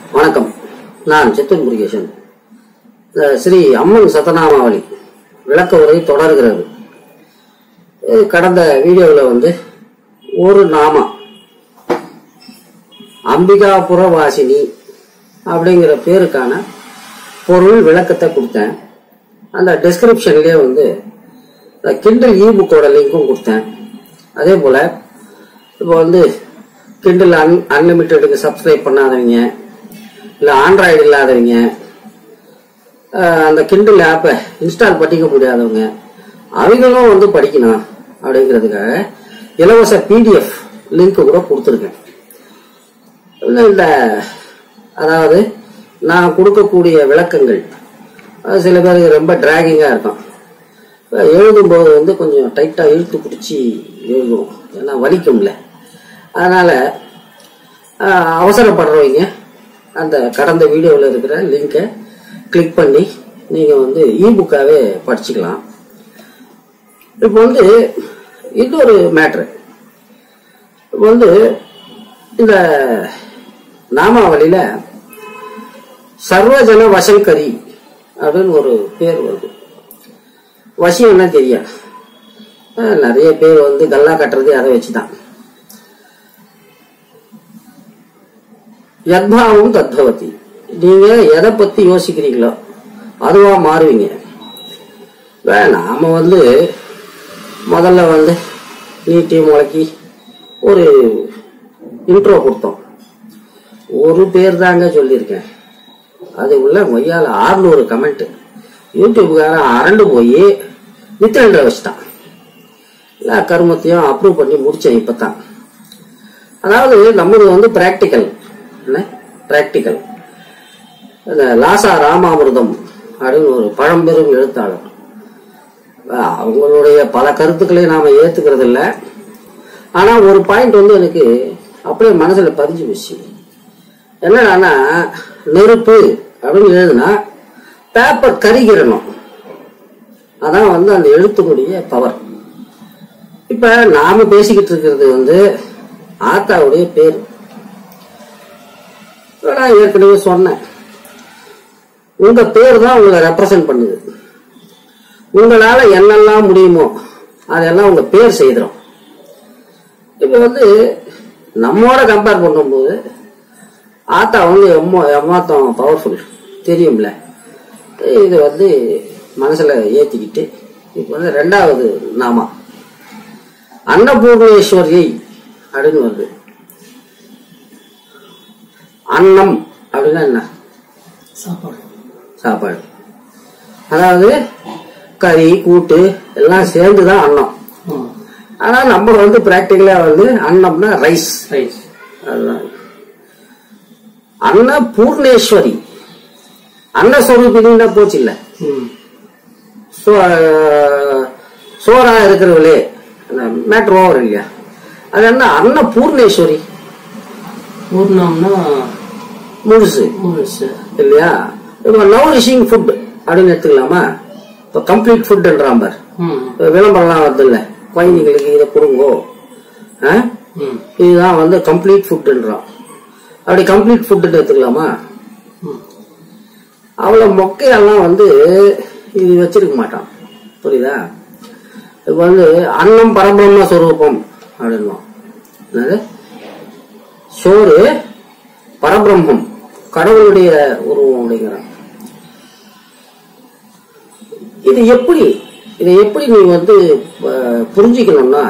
வணக்கம் நான் சித்தூர் முருகேசன் இந்த ஸ்ரீ அம்மன் சத்தநாமாவளி விளக்க உரை தொடர்கிறது இது கடந்த வீடியோவில் வந்து ஒரு நாமா அம்பிகாபுர வாசினி அப்படிங்கிற பேருக்கான பொருள் விளக்கத்தை கொடுத்தேன் அந்த டிஸ்கிரிப்ஷன்லேயே வந்து கிண்டல் இ புக்கோட லிங்க்கும் கொடுத்தேன் அதே போல் இப்போ வந்து கிண்டில் அன் அன்லிமிட்டெடுக்கு சப்ஸ்கிரைப் பண்ணாதவங்க இல்லை ஆண்ட்ராய்டு இல்லாதவங்க அஹ், அந்த கிண்டில் ஆப்பை இன்ஸ்டால் பண்ணிக்க முடியாதவங்க அவங்களும் வந்து படிக்கணும் அப்படிங்கிறதுக்காக இலவச பிடிஎஃப் லிங்க் கூட கொடுத்துருக்கேன் இல்ல, இந்த அதாவது நான் கொடுக்கக்கூடிய விளக்கங்கள் அது சில பேருக்கு ரொம்ப டிராகிங்காக இருக்கும் அஹ் எழுதும்போது வந்து கொஞ்சம் டைட்டாக இழுத்து பிடிச்சி எழுதுவோம் ஏன்னா வலிக்கும்ல அதனால் அவசரப்படுறவங்க அந்த கடந்த வீடியோவில் இருக்கிற லிங்கை கிளிக் பண்ணி நீங்கள் வந்து இபுக்காகவே படிச்சுக்கலாம் இப்போ வந்து இன்னொரு மேட்ரு இப்போ வந்து இந்த நாமாவளியில் சர்வஜன வசங்கரி அப்படின்னு ஒரு பேர் வருது வசியம் என்ன தெரியும் அஹ் நிறைய பேர் வந்து கல்லா கட்டுறது அதை வச்சுதான் யத்பாவம் தத்பவதி நீங்க எதை பத்தி யோசிக்கிறீங்களோ அதுவா மாறுவீங்க இப்ப நாம வந்து முதல்ல வந்து நீட்டி முளைக்கி ஒரு இன்ட்ரோ கொடுத்தோம் ஒரு பேர் தாங்க சொல்லியிருக்கேன் அது உள்ள மொய்யால ஆறுநூறு கமெண்ட் யூடியூப்காரன் அரண்டு போய் நித்திரண்ட வச்சுட்டான் எல்லா கருமத்தையும் அப்ரூவ் பண்ணி முடிச்சேன் இப்பதான் அதாவது நம்மது வந்து பிராக்டிக்கல் என்ன பிராக்டிக்கல் இந்த லாசா ராமாமிர்தம் அப்படின்னு ஒரு பழம்பெரும் எழுத்தாளர் அஹ் அவங்களுடைய பல கருத்துக்களை நாம ஏத்துக்கிறது இல்ல ஆனா ஒரு பாயிண்ட் வந்து எனக்கு அப்படியே மனசுல பதிஞ்சு போச்சு என்னடான்னா நெருப்பு அப்படின்னு எழுதுனா பேப்பர் கரிகிரணும் அதான் வந்து அந்த எழுத்துனுடைய பவர் இப்ப நாம பேசிக்கிட்டு இருக்கிறது வந்து ஆத்தாவுடைய பேர் நான் ஏற்கனவே சொன்னேன் உங்க பேர் தான் உங்களை ரெப்ரசன்ட் பண்ணுது உங்களால என்னெல்லாம் முடியுமோ அதெல்லாம் உங்க பேர் செய்திடும் இப்ப வந்து நம்மோட கம்பேர் பண்ணும்போது ஆத்தா வந்து எம்மோ எம்மாத்தம் பவர்ஃபுல் தெரியும்ல இது வந்து மனசுல ஏத்திக்கிட்டு இப்போ வந்து ரெண்டாவது நாமா அன்னபூர்ணேஸ்வரியை அப்படின்னு வருது அன்னம் அப்படின்னா என்ன சாப்பாடு சாப்பாடு அதாவது கறி கூட்டு எல்லாம் சேர்ந்துதான் அன்னம் ஆனா நம்ம வந்து பிராக்டிக்கலா வந்து அன்னம்னா ரைஸ் ரைஸ் அதுதான் அன்ன பூர்ணேஸ்வரி அன்னஸ்வரூபினா போச்சு இல்ல ம் சோரா இருக்கிறவளே மேட்ரு ஓவர் இல்லையா அது என்ன அன்ன பூர்ணேஸ்வரி பூர்ணம்னா முழுசு முழுசு இல்லையா இப்போ நவரிஷிங் ஃபுட் அப்படின்னு எடுத்துக்கலாமா இப்போ கம்ப்ளீட் ஃபுட்ன்றான் பார் ம் இப்ப விளம்பரம்லாம் வருது இல்ல குழந்தைங்களுக்கு இதை கொடுங்கோ ஆ? ம் இதுதான் வந்து கம்ப்ளீட் ஃபுட்ன்றான் அப்படி கம்ப்ளீட் ஃபுட்டு எடுத்துக்கலாமா ம் அவளை மொக்கையெல்லாம் வந்து இது வச்சிருக்க மாட்டான் புரியுதா இப்போ வந்து அன்னம் பரபிரம்ம ஸ்வரூபம் அப்படின்வான் என்னது சோறு பரபிரம்மம் கடவுளுடைய உருவம் அப்படிங்கிறான் இது எப்படி இதை எப்படி நீ வந்து அஹ், புரிஞ்சுக்கணும்னா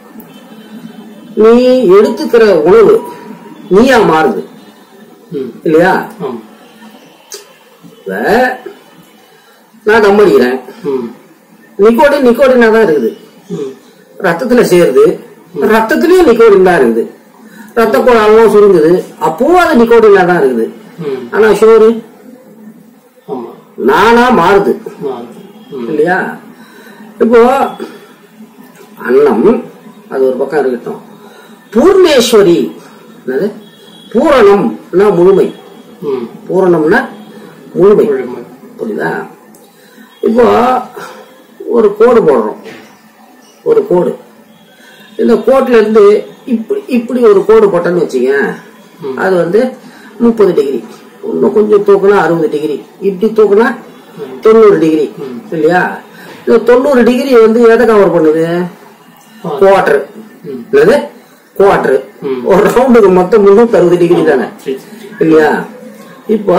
நீ எடுத்துக்கிற உணவு நீயா மாறுது ம் இல்லையா ஆமாம் இப்ப நான் தம் அடிக்கிறேன் ம் நிக்கோடின் நிக்கோடினா தான் இருக்குது ம் ரத்தத்துல சேருது ரத்தத்திலயும் நிக்கோடின் தான் இருக்குது ரத்த குழாயெல்லாம் சுருங்குது அப்பவும் அது நிக்கோடினா தான் இருக்குது ம் ஆனா சோறு ஆமாம் நானா மாறுது மாறுது ம் இல்லையா இப்போ அன்னம் அது ஒரு பக்கம் இருக்கட்டும் பூர்ணேஸ்வரி என்னது பூரணம்னா முழுமை ம் பூரணம்னா முழுமை முழுமை புரியுதா இப்போ ஒரு கோடு போடுறோம் ஒரு கோடு இந்த கோட்ல இருந்து இப்படி இப்படி ஒரு கோடு போட்டோன்னு வச்சுங்க அது வந்து முப்பது டிகிரி இன்னும் கொஞ்சம் தூக்குனா அறுபது டிகிரி இப்படி தூக்குனா தொண்ணூறு டிகிரி இல்லையா இந்த தொண்ணூறு டிகிரி வந்து எதை கவர் பண்ணுது குவார்டர் ம். என்னது குவார்டர் ம். ஒரு ரவுண்டுக்கு மொத்தம் முன்னூத்தி அறுபது டிகிரி தானே சரி சரி இல்லையா இப்போ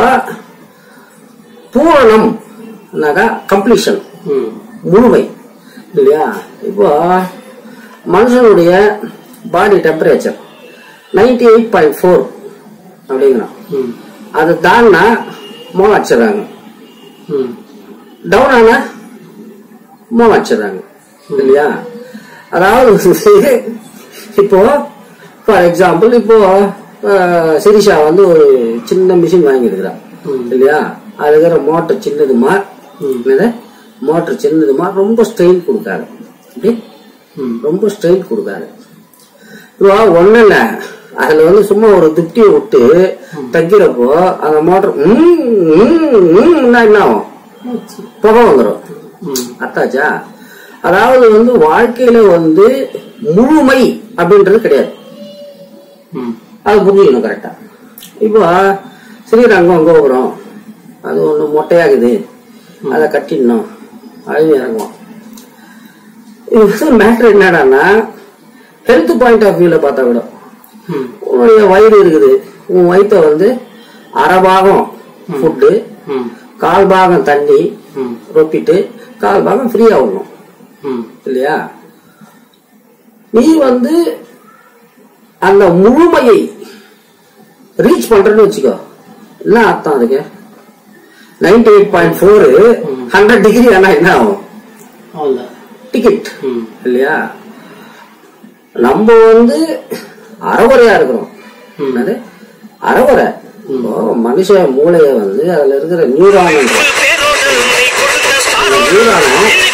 பூரணம் கம்ப்ளீஷன் ம் முழுமை இல்லையா இப்போ மனுஷனுடைய body temperature ninety eight point four அப்படிங்கிறான் ம் அது தான்னா மோகம் அடிச்சிடறாங்க ம் டவுன் ஆனா மோகம் அடிச்சிடறாங்க இல்லையா அதாவது இப்போ ஃபார் எக்ஸாம்பிள் இப்போ அஹ், சிரிஷா வந்து ஒரு சின்ன மிஷின் வாங்கியிருக்கிறா ம். இல்லையா அது இருக்கிற மோட்டர் சின்னதுமா ம். என்னது மோட்டர் சின்னதுமா ரொம்ப ஸ்ட்ரெயின் கொடுக்காது அப்படி ம் ரொம்ப ஸ்ட்ரெயின் கொடுக்காது இப்போ ஒண்ணு இல்ல அதுல வந்து சும்மா ஒரு துப்தியை விட்டு தைக்கிறப்போ அந்த மோட்டர் என்ன ஆகும் புகை வந்துடும் ம் அத்தாச்சா அதாவது வந்து வாழ்க்கையில வந்து முழுமை அப்படின்றது கிடையாது ம் அது புரிஞ்சுக்கணும் கரெக்டா இப்போ ஸ்ரீரங்கம் கோபுரம் அது ஒண்ணு மொட்டையாகுது அதை கட்டிடணும் அழுவி இறங்குவோம் இது மேட்ரு என்னடான்னா ஹெல்த் பாயிண்ட் ஆஃப் வியூல பார்த்தா கூட ம் உன்னுடைய வயிறு இருக்குது உன் வயித்தை வந்து அரை பாகம் ஃபுட்டு ம் கால் பாகம் தண்ணி ம் ரொப்பிட்டு கால் பாகம் ஃப்ரீயா விடணும் ம் இல்லையா நீ வந்து அந்த முழுமையை ரீச் பண்றேன்னு வச்சுக்கோ என்ன அர்த்தம் அதுக்கு ninety eight point four hundred degree ஆனா என்ன ஆகும் அவ்வளோதான் டிக்கெட் ம் இல்லையா நம்ம வந்து அறகுறையா இருக்கிறோம் ம். என்னது அறகுறை இப்போ மனுஷ மூளைய வந்து அதுல இருக்கிற நியூரான் நியூரான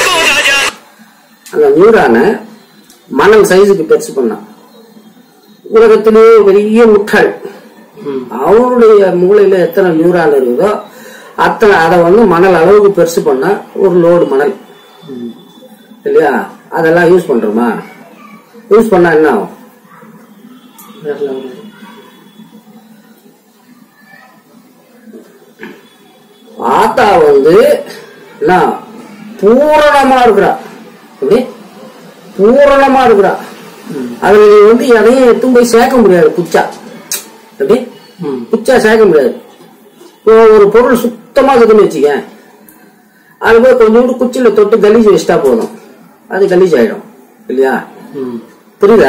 அந்த நியூரான மணல் சைஸுக்கு பெருசு பண்ணான் உலகத்திலேயே பெரிய முட்டாள் ம் அவனுடைய மூளையில எத்தனை நியூரான் இருக்குதோ அத்தனை அதை வந்து மணல் அளவுக்கு பெருசு பண்ணா ஒரு லோடு மணல் ம் இல்லையா அதெல்லாம் யூஸ் பண்றோமா யூஸ் பண்ணா என்ன ஆகும் வேற லெவல் ஆத்தா வந்து என்ன பூரணமா இருக்கிறா எப்படி பூரணமா இருக்கிறா ம் அதுல நீ வந்து எதையும் எத்தும் போய் சேர்க்க முடியாது குச்சா எப்படி ம் குச்சா சேர்க்க முடியாது இப்போ ஒரு பொருள் சுத்தமா இருக்குதுன்னு வச்சுக்க அது போய் கொஞ்சோண்டு குச்சியில தொட்டு கலீஜ் வச்சுட்டா போதும் அது கலீஜ் ஆயிடும் இல்லையா ம் புரியுதா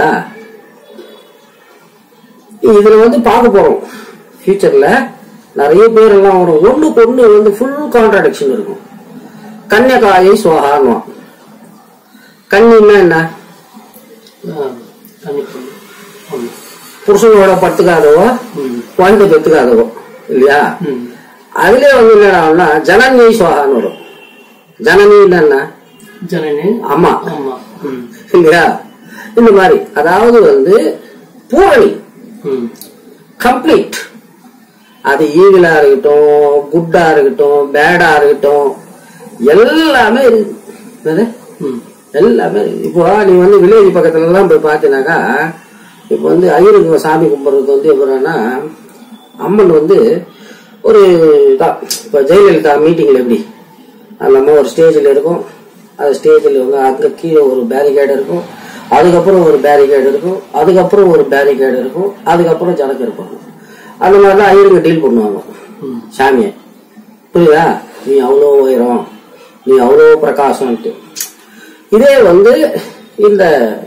இதுல வந்து பார்க்க போறோம் ஃபியூச்சர்ல நிறைய பேர் எல்லாம் வரும் ஒண்ணுக்கு ஒண்ணு வந்து ஃபுல் கான்ட்ராடிக்ஷன் இருக்கும் கன்னியகாயை சுவாகான்வான் கன்னின்னா என்ன ஆ கணிப்பு ஆமாம் புருஷனோட பத்துக்காதவோ ம் குழந்தை பெத்துக்காதவோ இல்லையா ம் அதுலயே வந்து என்னன்னா ஜனனி சுவாகான்னு வரும் ஜனனின்னா என்ன ஜனனி அம்மா ஆமாம் ம் இல்லையா இந்த மாதிரி அதாவது வந்து பூரணி ம் கம்ப்ளீட் அது ஈவிலா இருக்கட்டும் குட்டா இருக்கட்டும் பேடா இருக்கட்டும் எல்லாமே இருக்கு என்னது? ம் எல்லாமே இருக்கு. இப்போ நீ வந்து வில்லேஜ் பக்கத்துல எல்லாம் போய் பார்த்தீங்கன்னாக்கா இப்போ வந்து ஐயருக்கு சாமி கும்பிட்றது வந்து எப்படின்னா அம்மன் வந்து ஒரு இதான் இப்போ ஜெயலலிதா மீட்டிங்ல எப்படி அது நம்ம ஒரு ஸ்டேஜில் இருக்கும் அந்த ஸ்டேஜில் வந்து அங்கே கீழே ஒரு பேரிகேடு இருக்கும் அதுக்கப்புறம் ஒரு பேரிகேடு இருக்கும் அதுக்கப்புறம் ஒரு பேரிகேடு இருக்கும் அதுக்கப்புறம் ஜனக்கு இருப்பாங்க அந்த மாதிரி தான் ஐயருங்க டீல் பண்ணுவாங்க ம் சாமியை புரியுதா நீ அவ்வளோ உயரம் நீ அவ்வளோ பிரகாசம்ட்டு இதே வந்து இந்த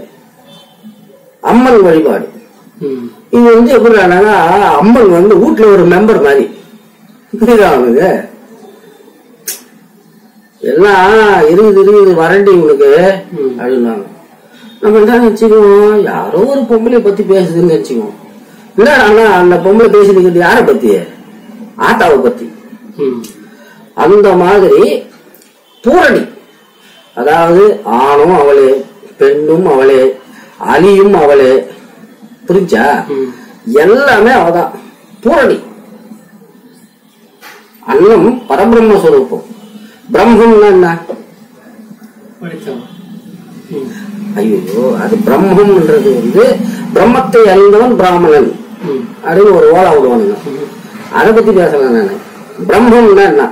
அம்மன் வழிபாடு ம் இது வந்து எப்படி அம்மன் வந்து வீட்டுல ஒரு மெம்பர் மாதிரி புரியுதா அவனுக்கு எல்லாம் இருக்குது இருக்குது வரண்டி உனக்கு ம். அப்படின்னாங்க நம்ம என்ன நினைச்சுக்குவோம் யாரோ ஒரு பொம்பளை பத்தி பேசுதுன்னு நினைச்சுக்குவோம் இல்ல ஆனா அந்த பொம்பளை பேசிட்டு யாரை பத்தி ஆத்தாவை பத்தி ம் அந்த மாதிரி பூரணி அதாவது ஆணும் அவளே பெண்ணும் அவளே அலியும் அவளே புரிஞ்சா ம் எல்லாமே அவதான் பூரணி அன்னம் பரபிரம்ம ஸ்வரூபம் பிரம்மம்னா என்ன படித்தவன் ம் ஐயோ அது பிரம்மம்ன்றது வந்து பிரம்மத்தை அறிந்தவன் பிராமணன் ம் அப்படின்னு ஒரு ஓலை விடுவானுங்க ம் அதை பத்தி பேசலாம் நான் பிரம்மம்னா என்ன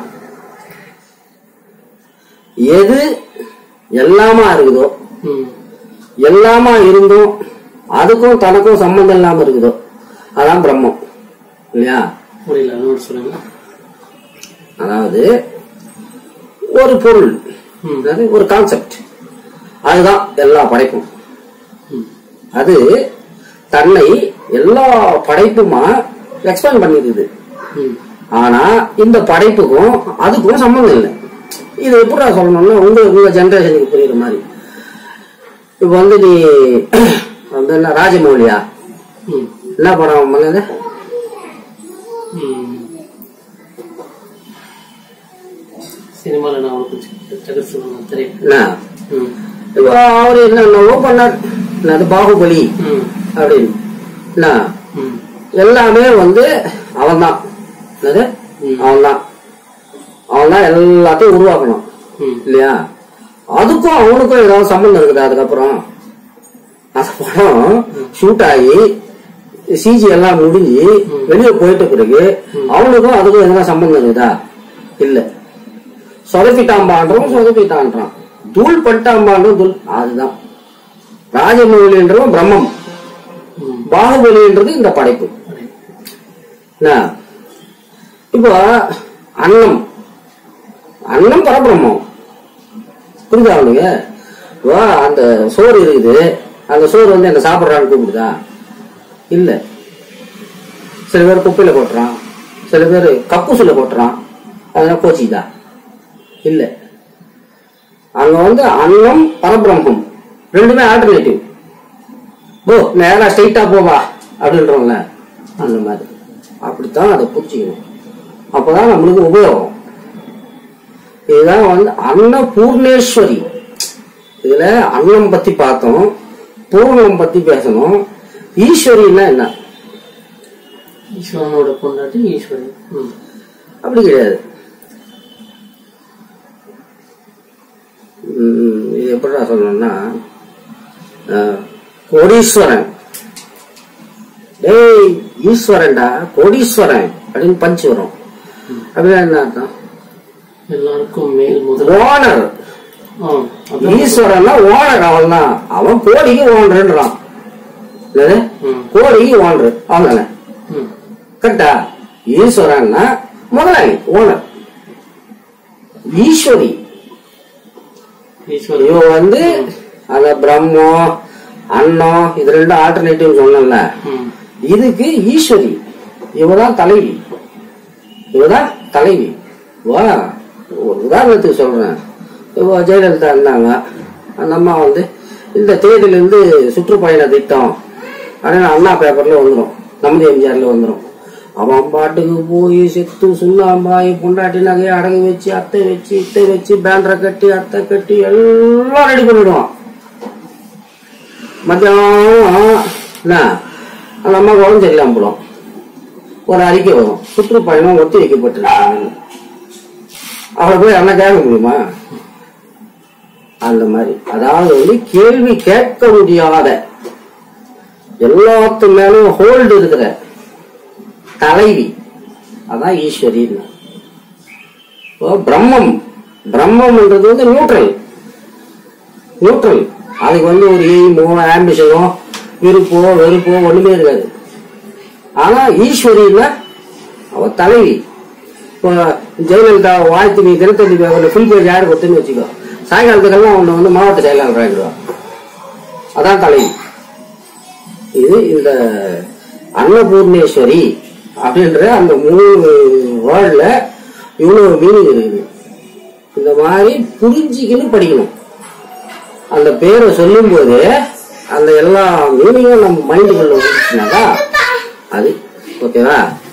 எது எல்லாமா இருக்குதோ ம் எல்லாமா இருந்தும் அதுக்கும் தனக்கும் சம்பந்தம் இல்லாம இருக்குதோ அதான் பிரம்மம் இல்லையா புரியல இன்னொரு சொல்லுங்க அதாவது ஒரு பொருள் ம் அதாவது ஒரு கான்செப்ட் அதுதான் எல்லா படைப்பும் ம் அது தன்னை எல்லா படைப்புமா எக்ஸ்பேண்ட் பண்ணிருக்குது ம் ஆனா இந்த படைப்புக்கும் அதுக்கும் சம்பந்தம் இல்லை இது எப்படி சொல்லணும்னா உங்க உங்க ஜெனரேஷனுக்கு புரியுற மாதிரி இப்ப வந்து நீ வந்து என்ன ராஜமௌலியா ம் என்ன படம் பண்ணது ம் சினிமாவில் நான் அவனுக்கு டக்கு சொல்லுங்க தெரியும் என்ன ம் இப்போ அவர் என்னென்னவோ பண்ணார் என்னது பாகுபலி ம் அப்படின்னு என்ன ம் எல்லாமே வந்து அவன்தான் என்னது ம். அவன்தான் அவன்தான் எல்லாத்தையும் உருவாக்கணும் ம் இல்லையா அதுக்கும் அவனுக்கும் ஏதாவது சம்பந்தம் இருக்குதா அதுக்கப்புறம் அந்த படம் ஷூட் ஆகி சிஜி எல்லாம் முடிஞ்சு வெளியே போயிட்ட பிறகு அவனுக்கும் அதுக்கும் எதனா சம்பந்தம் இருக்குதா இல்ல சொதப்பிட்டாம்பான்றவன் சொதப்பிட்டான்றான் தூள் பட்டாம்பான்றவன் தூள் அதுதான் ராஜமௌலின்றவன் பிரம்மம் ம் பாகுபலின்றது இந்த படைப்பு என்ன? இப்போ அன்னம் அன்னம் பரபிரம்மம் புரியுதா அவனுங்க இப்போ அந்த சோறு இருக்குது அந்த சோறு வந்து என்ன சாப்பிட்றான்னு கூப்பிடுதா இல்ல சில பேர் குப்பையில கொட்டுறான் சில பேர் கக்கூசுல கொட்டுறான் அதெல்லாம் கோச்சிக்குதா இல்ல அங்க வந்து அன்னம் பரபிரம்மம் ரெண்டுமே ஆல்டர்னேட்டிவ் ஓ நேரா ஸ்ட்ரைட்டா போவா அப்படின்றோம்ல அந்த மாதிரி அப்படித்தான் அதை புரிஞ்சுக்கணும் அப்பதான் நம்மளுக்கு உபயோகம் இதுதான் வந்து அன்னபூர்ணேஸ்வரி இதுல அன்னம் பத்தி பார்த்தோம் பூர்ணம் பத்தி பேசணும் ஈஸ்வரின்னா என்ன ஈஸ்வரனோட பொண்டாட்டி ஈஸ்வரன் ம் அப்படி கிடையாது உம், இது எப்படிடா சொல்லணும்னா அஹ், கோடீஸ்வரன் டேய் ஈஸ்வரன்டா கோடீஸ்வரன் அப்படின்னு பஞ்சு வரும் அப்படின்னா என்ன அர்த்தம் எல்லாருக்கும் மேல் முதல் ஓனர் ஆ அதான் ஈஸ்வரன்னா ஓனர் அவன் தான் அவன் கோடிக்கு ஓனர்ன்றான் என்னது ம் கோடிக்கு ஓனர் அவன் தானே ம் கரெக்டா ஈஸ்வரன்னா முதலாளி ஓனர் ஈஸ்வரி ஈஸ்வரன் இவன் வந்து அந்த பிரம்மம் அன்னம் இது ரெண்டு ஆல்டர்னேட்டிவ் சொன்னல ம் இதுக்கு ஈஸ்வரி இவதான் தலைவி இவதான் தலைவி வா ஒரு உதாரணத்துக்கு சொல்றேன் இப்போ ஜெயலலிதா இருந்தாங்க அந்த அம்மா வந்து இந்த தேதியிலிருந்து சுற்றுப்பயண திட்டம் அப்படின்னு அண்ணா பேப்பர்ல வந்துடும் நமது எம்ஜிஆர்ல வந்துடும் அவன் பாட்டுக்கு போய் செத்து சுண்ணாம்பாய் பொண்டாட்டி நகையை அடகு வச்சு அத்தை வச்சு இத்தை வச்சு பேண்டரை கட்டி அத்தை கட்டி எல்லாம் ரெடி பண்ணிடுவான் மத்தியானம் என்ன அந்த அம்மா உடம்பு சரியில்லாம போடும் ஒரு அறிக்கை வரும் சுற்றுப்பயணம் ஒத்தி வைக்கப்பட்டிருக்கு அவளை போய் அண்ணா கேட்க முடியுமா அந்த மாதிரி அதாவது வந்து கேள்வி கேட்க முடியாத எல்லாத்து மேலும் ஹோல்டு இருக்கிற தலைவி அதான் ஈஸ்வரின்னு இப்போ பிரம்மம் பிரம்மம்ன்றது வந்து நியூட்ரல் நியூட்ரல் அதுக்கு வந்து ஒரு எய்மோ ஆம்பிஷனோ விருப்போ வெறுப்போ ஒண்ணுமே இருக்காது ஆனா ஈஸ்வரியில அவ தலைவி இப்போ ஜெயலலிதா வாழ்த்து நீ தினத்தந்தி பேப்பர்ல ஃபுல் பேஜ் யாரு கொடுத்துன்னு வச்சுக்கோ சாயங்காலத்துக்கெல்லாம் ஒண்ணு வந்து மாவட்ட செயலாளர் ஆகிடுவா அதான் தலைவி இது இந்த அன்னபூர்ணேஸ்வரி அப்படின்ற அந்த மூணு வேர்ட்ல இவ்வளவு மீனிங் இருக்குது இந்த மாதிரி புரிஞ்சிக்கின்னு படிக்கணும் அந்த பேரை சொல்லும்போது அந்த எல்லா மீனிங்கும் நம்ம மைண்டுக்குள்ள வந்துச்சுனாக்கா அது ஓகேவா